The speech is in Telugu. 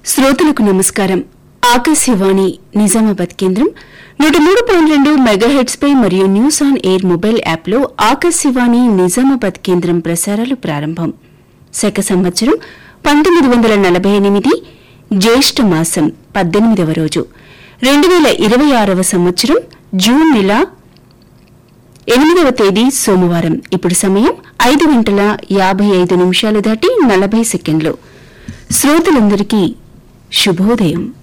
శ్రోతలకు నమస్కారం ఆకాశవాణి నిజామాబాద్ కేంద్రం నూట మూడు పాయింట్ రెండు మెగాహెడ్స్ పై మరియు న్యూస్ ఆన్ ఎయిర్ మొబైల్ యాప్లో ఆకాశవాణి నిజామాబాద్ కేంద్రం ప్రసారాలు ప్రారంభం శక సంవత్సరం పంతొమ్మిది వందల నలభై ఎనిమిది జ్యేష్ఠ మాసం పద్దెనిమిదవ రోజు రెండు వేల ఇరవై ఆరవ సంవత్సరం జూన్ నెల ఎనిమిదవ తేదీ సోమవారం ఇప్పుడు సమయం ఐదు గంటల యాభై ఐదు నిమిషాలు దాటి నలభై సెకండ్లు శ్రోతలందరికీ శుభోదయం